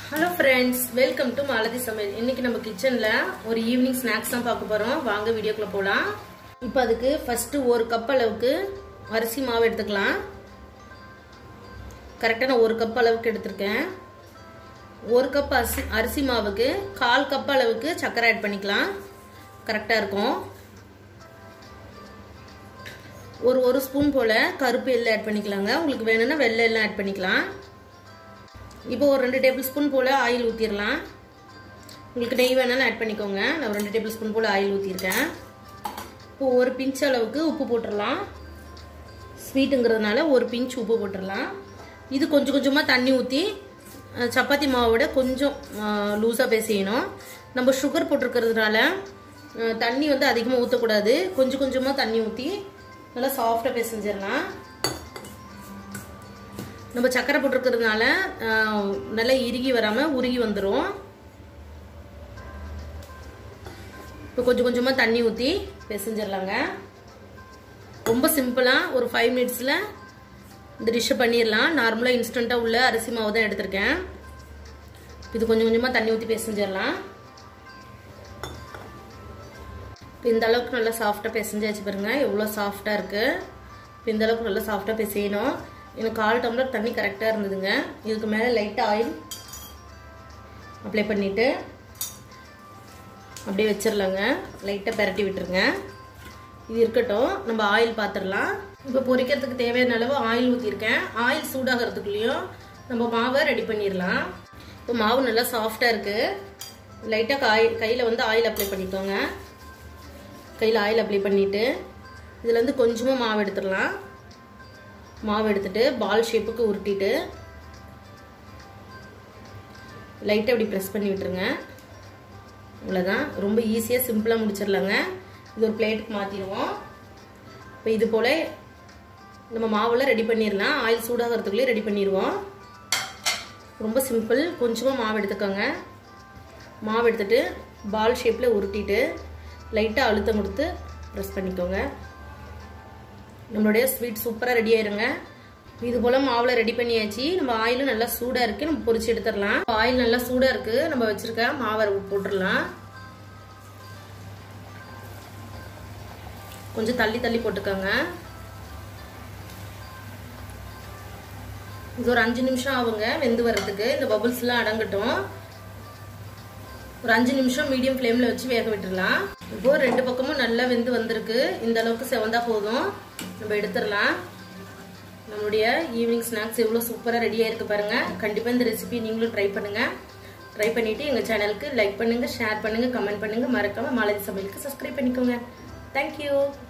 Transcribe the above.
hello friends welcome to Malathi Samayal இன்னைக்கு நம்ம கிச்சன்ல ஒரு ஈவினிங் ஸ்நாக்ஸ் தான் பார்க்க போறோம் வாங்க வீடியோக்குள்ள போலாம் இப்போ அதுக்கு ஃபர்ஸ்ட் ஒரு கப் அளவுக்கு அரிசி மாவு எடுத்துக்கலாம் கரெக்டாக நான் ஒரு கப் அளவுக்கு எடுத்திருக்கேன் ஒரு கப் அரிசி அரிசி மாவுக்கு கால் கப் அளவுக்கு சர்க்கரை ஆட் பண்ணிக்கலாம் கரெக்டாக இருக்கும் ஒரு ஒரு ஸ்பூன் போல் கருப்பு எள்ளு ஆட் பண்ணிக்கலாங்க உங்களுக்கு வேணும்னா வெள்ளை எல்லாம் ஆட் பண்ணிக்கலாம் இப்போ ஒரு ரெண்டு டேபிள் ஸ்பூன் போல் ஆயில் ஊற்றிடலாம் உங்களுக்கு நெய் வேணாலும் ஆட் பண்ணிக்கோங்க நான் ஒரு ரெண்டு டேபிள் ஸ்பூன் போல் ஆயில் ஊற்றிருக்கேன் இப்போ ஒரு பிஞ்ச் அளவுக்கு உப்பு போட்டுடலாம் ஸ்வீட்டுங்கிறதுனால ஒரு பிஞ்ச் உப்பு போட்டுடலாம் இது கொஞ்சம் கொஞ்சமாக தண்ணி ஊற்றி சப்பாத்தி மாவோட கொஞ்சம் லூஸாக பேசியணும் நம்ம சுகர் போட்டிருக்கிறதுனால தண்ணி வந்து அதிகமாக ஊற்றக்கூடாது கொஞ்சம் கொஞ்சமாக தண்ணி ஊற்றி நல்லா சாஃப்டாக பேசிஞ்சிடலாம் நம்ம சக்கரை போட்டிருக்கிறதுனால நல்லா இறுகி வராமல் உருகி வந்துடும் இப்போ கொஞ்சம் கொஞ்சமாக தண்ணி ஊற்றி பிசைஞ்சிடலாங்க ரொம்ப சிம்பிளாக ஒரு ஃபைவ் மினிட்ஸில் இந்த டிஷ்ஷை பண்ணிடலாம் நார்மலாக இன்ஸ்டண்ட்டாக உள்ள அரிசி மாவு தான் எடுத்திருக்கேன் இது கொஞ்சம் கொஞ்சமாக தண்ணி ஊற்றி பிசைஞ்சிடலாம் இப்போ இந்த அளவுக்கு நல்லா சாஃப்டாக பிசைஞ்சாச்சு பாருங்க எவ்வளோ சாஃப்டாக இருக்குது இப்போ இந்த அளவுக்கு நல்லா சாஃப்டாக பிசையணும் எனக்கு கால் டம்ளர் தண்ணி கரெக்டாக இருந்ததுங்க இதுக்கு மேலே லைட்டாக ஆயில் அப்ளை பண்ணிவிட்டு அப்படியே வச்சிடலாங்க லைட்டாக பெரட்டி விட்டுருங்க இது இருக்கட்டும் நம்ம ஆயில் பார்த்துடலாம் இப்போ பொரிக்கிறதுக்கு தேவையான அளவு ஆயில் ஊற்றிருக்கேன் ஆயில் சூடாகிறதுக்குள்ளேயும் நம்ம மாவை ரெடி பண்ணிடலாம் இப்போ மாவு நல்லா சாஃப்டாக இருக்குது லைட்டாக காய் கையில் வந்து ஆயில் அப்ளை பண்ணிக்கோங்க கையில் ஆயில் அப்ளை பண்ணிவிட்டு இதில் வந்து கொஞ்சமாக மாவு எடுத்துடலாம் மாவு எடுத்துட்டு பால் ஷேப்புக்கு உருட்டிட்டு லைட்டாக இப்படி ப்ரெஸ் பண்ணி விட்டுருங்க அவ்வளோதான் ரொம்ப ஈஸியாக சிம்பிளாக முடிச்சிடலாங்க இது ஒரு பிளேட்டுக்கு மாற்றிடுவோம் இப்போ இது போல் நம்ம மாவெல்லாம் ரெடி பண்ணிடலாம் ஆயில் சூடாகிறதுக்குள்ளே ரெடி பண்ணிடுவோம் ரொம்ப சிம்பிள் கொஞ்சமாக மாவு எடுத்துக்கோங்க மாவு எடுத்துட்டு பால் ஷேப்பில் உருட்டிட்டு லைட்டாக அழுத்தம் கொடுத்து ப்ரெஸ் பண்ணிக்கோங்க நம்மளுடைய ஸ்வீட் சூப்பராக ரெடி ஆயிருங்க இது போல் மாவில் ரெடி பண்ணியாச்சு நம்ம ஆயிலும் நல்லா சூடாக இருக்குது நம்ம பொரிச்சு எடுத்துடலாம் ஆயில் நல்லா சூடாக இருக்குது நம்ம வச்சுருக்க மாவை போட்டுடலாம் கொஞ்சம் தள்ளி தள்ளி போட்டுக்கோங்க இது ஒரு அஞ்சு நிமிஷம் ஆகுங்க வெந்து வர்றதுக்கு இந்த பபுள்ஸ்லாம் அடங்கட்டும் ஒரு அஞ்சு நிமிஷம் மீடியம் ஃப்ளேமில் வச்சு வேக விட்டுடலாம் இப்போ ரெண்டு பக்கமும் நல்லா வெந்து வந்திருக்கு இந்த அளவுக்கு செவந்தா போதும் நம்ம எடுத்துடலாம் நம்மளுடைய ஈவினிங் ஸ்நாக்ஸ் எவ்வளோ சூப்பராக ரெடியாக இருக்கு பாருங்க கண்டிப்பாக இந்த ரெசிபி நீங்களும் ட்ரை பண்ணுங்க ட்ரை பண்ணிட்டு எங்கள் சேனலுக்கு லைக் பண்ணுங்க ஷேர் பண்ணுங்க கமெண்ட் பண்ணுங்க மறக்காம மாலதி சமையலுக்கு சப்ஸ்கிரைப் பண்ணிக்கோங்க தேங்க்யூ